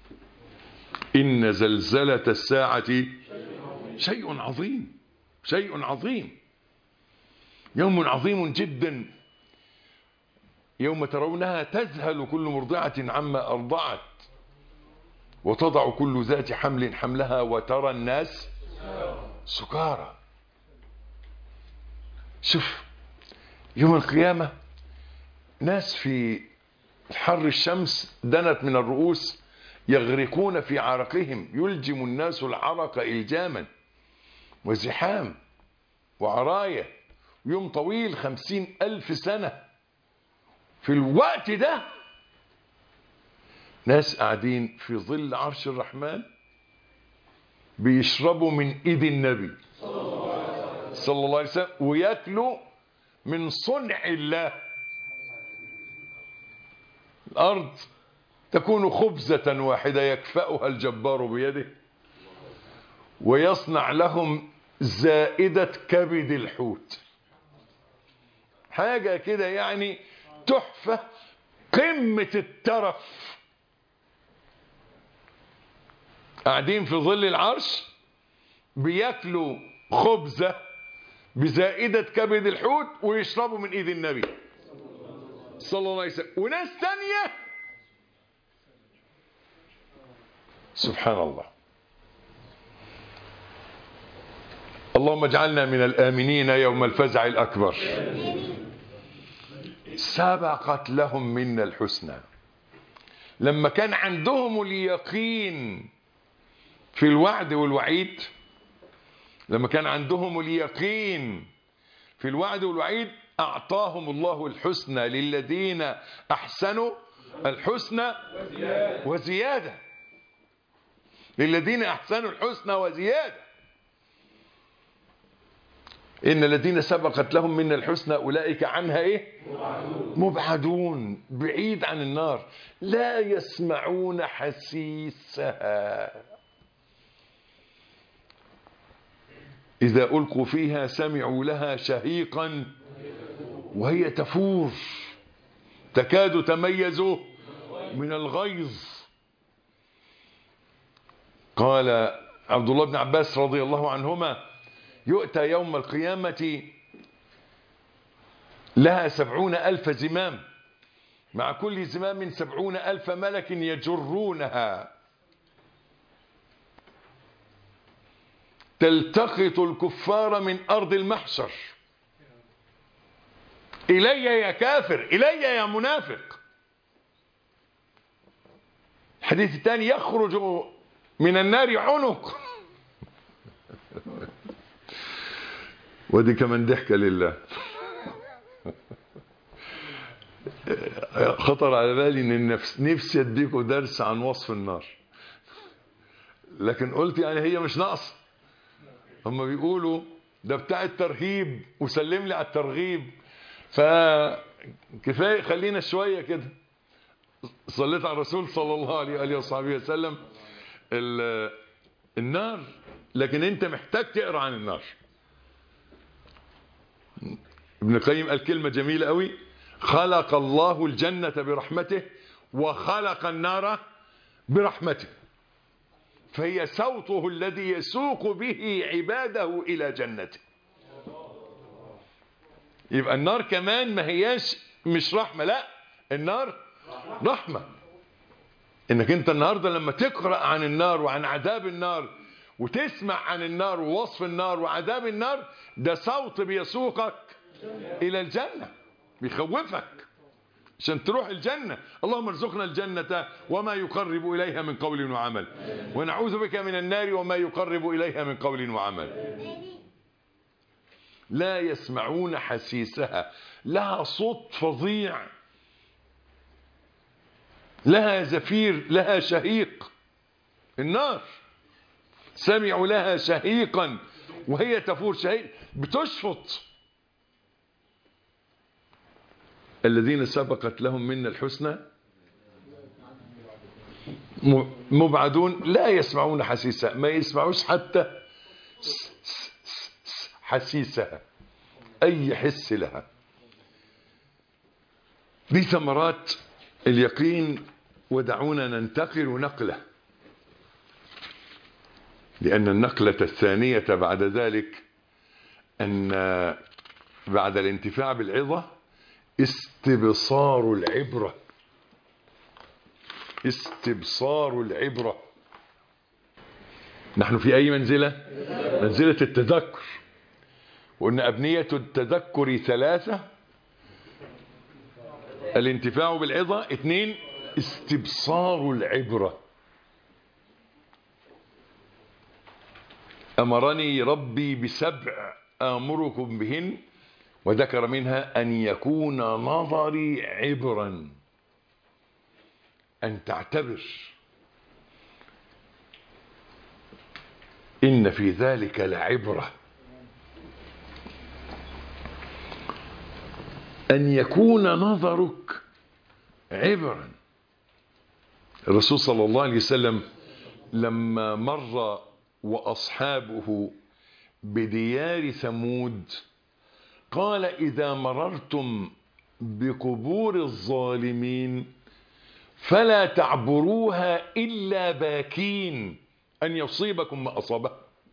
إن زلزلة الساعة شيء عظيم شيء عظيم يوم عظيم جدا يوم ترونها تذهل كل مرضعة عما أرضعت وتضع كل ذات حمل حملها وترى الناس سكارى شوف يوم القيامة ناس في حر الشمس دنت من الرؤوس يغرقون في عرقهم يلجم الناس العرق إلجاما وزحام وعراية يوم طويل خمسين ألف سنة في الوقت ده ناس قاعدين في ظل عرش الرحمن بيشربوا من ايد النبي صلى الله عليه وسلم وياكلوا من صنع الله الارض تكون خبزة واحدة يكفأها الجبار بيده ويصنع لهم زائدة كبد الحوت حاجة كده يعني تحفة قمة الترف قاعدين في ظل العرش بياكلوا خبزة بزائدة كبد الحوت ويشربوا من ايد النبي صلى الله عليه وسلم وناس تانية سبحان الله اللهم اجعلنا من الآمنين يوم الفزع الأكبر سبقت لهم منا الحسنى لما كان عندهم اليقين في الوعد والوعيد لما كان عندهم اليقين في الوعد والوعيد أعطاهم الله الحسنى للذين أحسنوا الحسنى وزيادة للذين أحسنوا الحسنى وزيادة إن الذين سبقت لهم من الحسنى أولئك عنها إيه مبعدون بعيد عن النار لا يسمعون حسيسها إذا ألقوا فيها سمعوا لها شهيقا وهي تفور تكاد تميز من الغيظ قال عبد الله بن عباس رضي الله عنهما يؤتى يوم القيامة لها سبعون ألف زمام مع كل زمام سبعون ألف ملك يجرونها تلتقط الكفار من أرض المحشر إلي يا كافر إلي يا منافق الحديث الثاني يخرج من النار عنق ودي كمان ضحكة لله خطر على بالي ان النفس نفسي اديكم درس عن وصف النار لكن قلت يعني هي مش ناقصه هم بيقولوا ده بتاع الترهيب وسلم لي على الترغيب فكفايه خلينا شويه كده صليت على الرسول صلى الله عليه واله وصحبه وسلم النار لكن انت محتاج تقرا عن النار ابن القيم قال كلمه جميله قوي خلق الله الجنه برحمته وخلق النار برحمته فهي صوته الذي يسوق به عباده إلى جنته يبقى النار كمان ما هياش مش رحمة لا النار رحمة انك انت النهاردة لما تقرأ عن النار وعن عذاب النار وتسمع عن النار ووصف النار وعذاب النار ده صوت بيسوقك الى الجنة بيخوفك عشان تروح الجنة اللهم ارزقنا الجنة وما يقرب إليها من قول وعمل ونعوذ بك من النار وما يقرب إليها من قول وعمل لا يسمعون حسيسها لها صوت فظيع لها زفير لها شهيق النار سمعوا لها شهيقا وهي تفور شهيق بتشفط الذين سبقت لهم منا الحسنى مبعدون لا يسمعون حسيسها ما يسمعوش حتى حسيسها أي حس لها دي ثمرات اليقين ودعونا ننتقل نقله لأن النقلة الثانية بعد ذلك أن بعد الانتفاع بالعظة استبصار العبرة استبصار العبرة نحن في أي منزلة منزلة التذكر وأن أبنية التذكر ثلاثة الانتفاع بالعظة اثنين استبصار العبرة أمرني ربي بسبع آمركم بهن وذكر منها أن يكون نظري عبرا أن تعتبر إن في ذلك لعبرة أن يكون نظرك عبرا الرسول صلى الله عليه وسلم لما مر وأصحابه بديار ثمود قال إذا مررتم بقبور الظالمين فلا تعبروها إلا باكين أن يصيبكم ما أصابه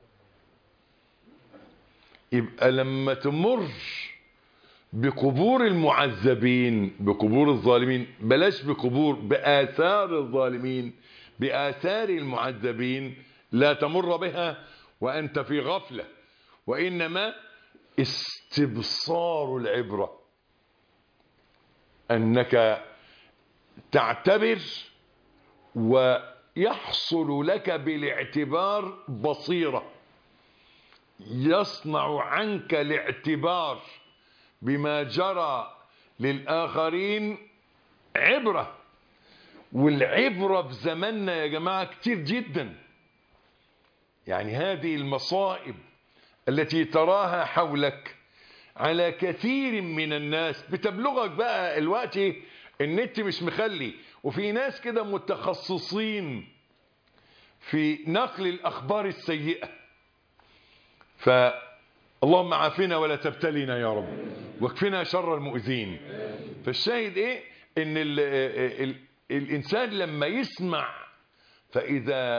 يبقى لما تمر بقبور المعذبين بقبور الظالمين بلاش بقبور بآثار الظالمين بآثار المعذبين لا تمر بها وأنت في غفلة وإنما استبصار العبرة أنك تعتبر ويحصل لك بالاعتبار بصيرة يصنع عنك الاعتبار بما جرى للآخرين عبرة والعبرة في زماننا يا جماعة كتير جدا يعني هذه المصائب التي تراها حولك على كثير من الناس بتبلغك بقى الوقت النت مش مخلي وفي ناس كده متخصصين في نقل الأخبار السيئة فاللهم عافنا ولا تبتلينا يا رب واكفنا شر المؤذين فالشاهد ايه ان ال ال الانسان لما يسمع فاذا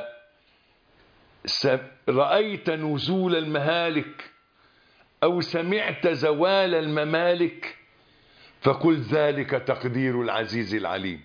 رأيت نزول المهالك او سمعت زوال الممالك فقل ذلك تقدير العزيز العليم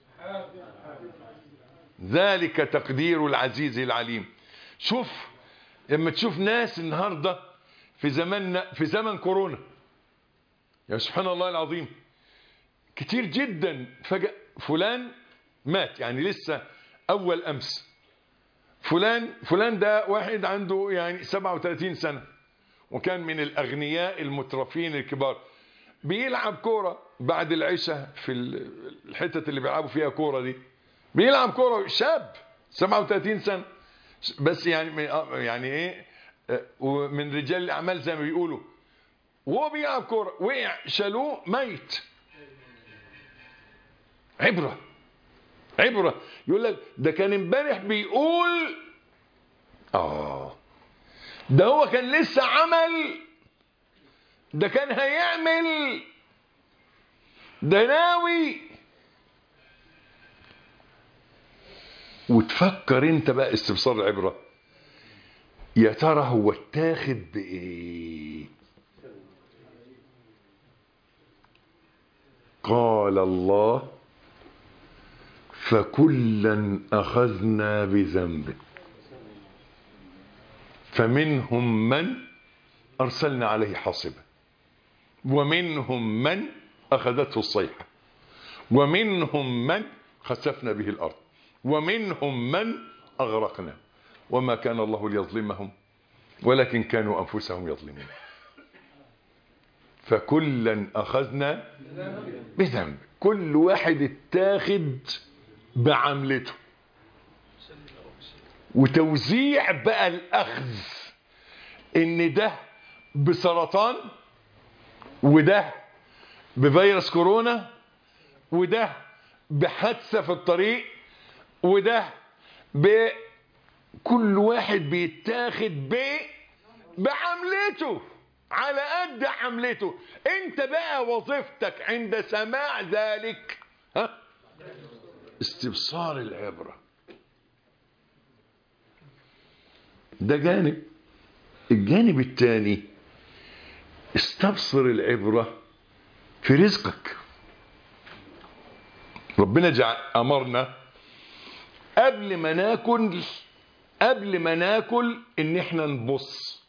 ذلك تقدير العزيز العليم شوف لما تشوف ناس النهارده في زماننا في زمن كورونا يا سبحان الله العظيم كتير جدا فجأة فلان مات يعني لسه اول امس فلان فلان ده واحد عنده يعني 37 سنة وكان من الاغنياء المترفين الكبار بيلعب كورة بعد العشاء في الحتة اللي بيلعبوا فيها كورة دي بيلعب كورة شاب 37 سنة بس يعني يعني ايه ومن رجال الاعمال زي ما بيقولوا وهو بيلعب كوره وقع شالوه ميت عبره عبره يقول لك ده كان امبارح بيقول اه ده هو كان لسه عمل ده كان هيعمل ده ناوي وتفكر انت بقى استبصار العبره يا ترى هو اتاخد بايه قال الله فكلا اخذنا بذنبه فمنهم من ارسلنا عليه حاصبا ومنهم من اخذته الصيحه ومنهم من خسفنا به الارض ومنهم من اغرقنا وما كان الله ليظلمهم ولكن كانوا أنفسهم يظلمون فكلا أخذنا بذنب كل واحد اتاخد بعملته وتوزيع بقى الأخذ إن ده بسرطان وده بفيروس كورونا وده بحادثة في الطريق وده ب كل واحد بيتاخد ب بعملته على قد عملته انت بقى وظيفتك عند سماع ذلك ها استبصار العبرة ده جانب الجانب الثاني استبصر العبرة في رزقك ربنا جعل امرنا قبل ما ناكل قبل ما ناكل ان احنا نبص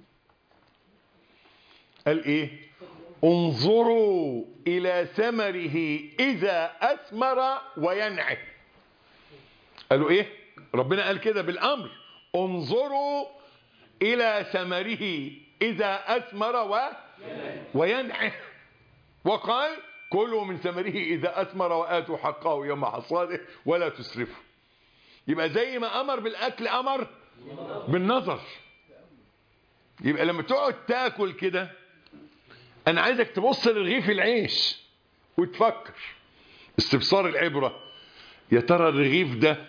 قال ايه انظروا الى ثمره اذا اثمر وينعه قالوا ايه ربنا قال كده بالامر انظروا إلى ثمره إذا أثمر و وينعه وقال كلوا من ثمره إذا أثمر وآتوا حقه يوم حصاده ولا تسرفوا يبقى زي ما أمر بالأكل أمر بالنظر يبقى لما تقعد تاكل كده أنا عايزك تبص لرغيف العيش وتفكر استبصار العبرة يا ترى الرغيف ده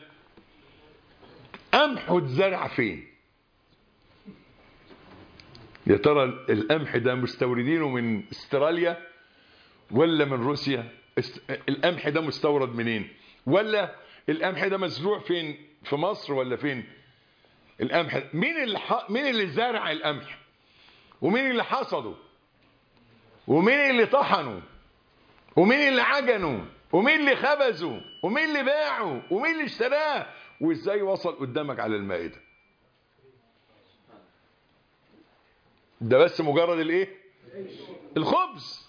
قمحه اتزرع فين يا ترى القمح ده مستوردينه من استراليا ولا من روسيا است- القمح ده مستورد منين ولا القمح ده مزروع فين في مصر ولا فين القمح مين اللي ح... مين اللي زرع القمح ومين اللي حصده ومين اللي طحنه ومين اللي عجنه ومين اللي خبزه ومين اللي باعه ومين اللي اشتراه وازاي وصل قدامك على المائده ده بس مجرد الايه الخبز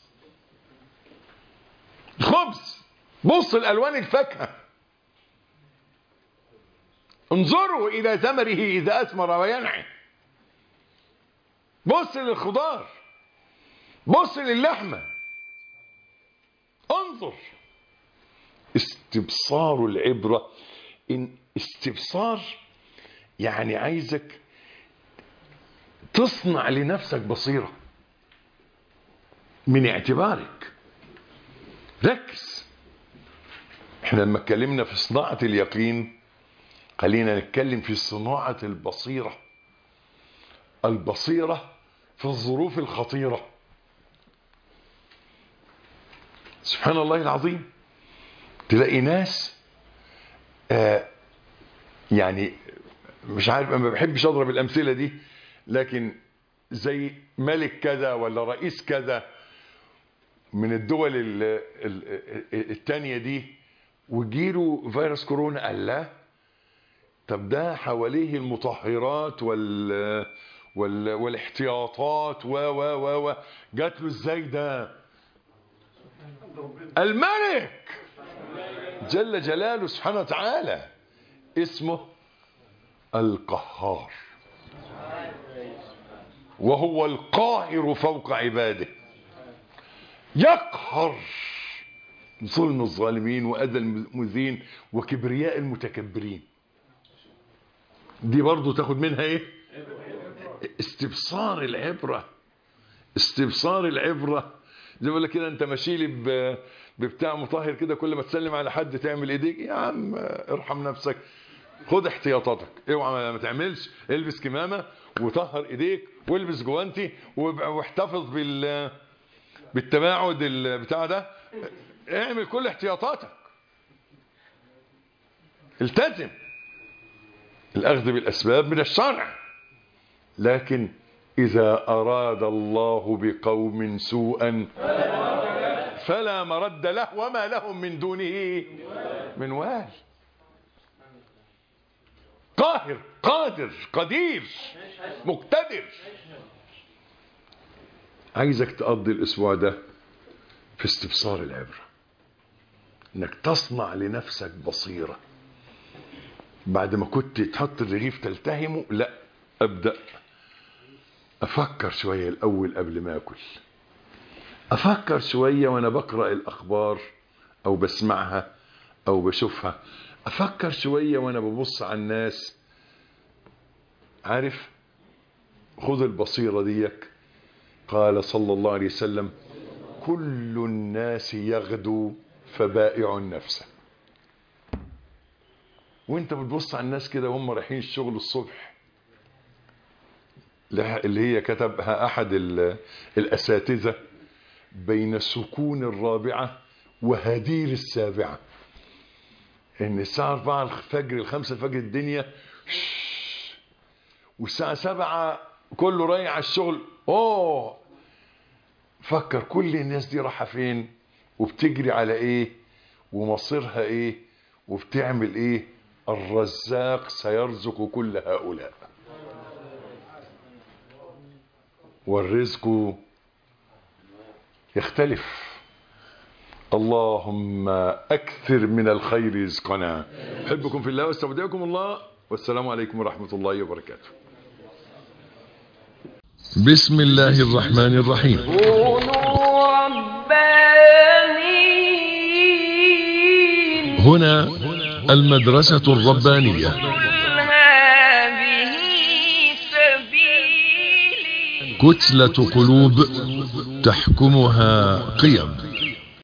الخبز بص الالوان الفاكهه انظروا الى ثمره اذا اثمر وينعم بص للخضار بص للحمه انظر استبصار العبره ان استبصار يعني عايزك تصنع لنفسك بصيره من اعتبارك ركز احنا لما اتكلمنا في صناعه اليقين خلينا نتكلم في صناعه البصيره البصيره في الظروف الخطيره سبحان الله العظيم تلاقي ناس آه يعني مش عارف انا ما بحبش اضرب الامثله دي لكن زي ملك كذا ولا رئيس كذا من الدول ال- ال- التانية دي وجيله فيروس كورونا قال لا طب ده حواليه المطهرات وال وال والاحتياطات و و و و جات له ازاي ده الملك جل جلاله سبحانه وتعالى اسمه القهار وهو القاهر فوق عباده يقهر ظلم الظالمين وأذى المذين وكبرياء المتكبرين دي برضو تاخد منها ايه استبصار العبرة استبصار العبرة زي ما بقول لك كده انت ماشي لي ب- ببتاع مطهر كده كل ما تسلم على حد تعمل ايديك يا عم ارحم نفسك خد احتياطاتك اوعى ما تعملش البس كمامه وطهر ايديك والبس جوانتي وابقى- واحتفظ بال بالتباعد ال- بتاع ده اعمل كل احتياطاتك التزم الاخذ بالاسباب من الشرع لكن اذا اراد الله بقوم سوءا فلا مرد له وما لهم من دونه من وال قاهر قادر قدير مقتدر عايزك تقضي الاسبوع ده في استبصار العبره انك تصنع لنفسك بصيره بعد ما كنت تحط الرغيف تلتهمه لا ابدا افكر شويه الاول قبل ما اكل افكر شويه وانا بقرا الاخبار او بسمعها او بشوفها افكر شويه وانا ببص على الناس عارف خذ البصيره ديك قال صلى الله عليه وسلم كل الناس يغدو فبائع نفسه وانت بتبص على الناس كده وهم رايحين الشغل الصبح اللي هي كتبها احد ال- الاساتذه بين سكون الرابعه وهدير السابعه ان الساعه 4 الفجر الخمسة الفجر الدنيا شش. والساعه 7 كله رايح على الشغل اوه فكر كل الناس دي رايحه فين وبتجري على ايه ومصيرها ايه وبتعمل ايه الرزاق سيرزق كل هؤلاء والرزق يختلف اللهم اكثر من الخير رزقنا احبكم في الله واستودعكم الله والسلام عليكم ورحمه الله وبركاته بسم الله الرحمن الرحيم كونوا ربانيين هنا المدرسة الربانية قل هذه سبيلي كتلة قلوب تحكمها قيم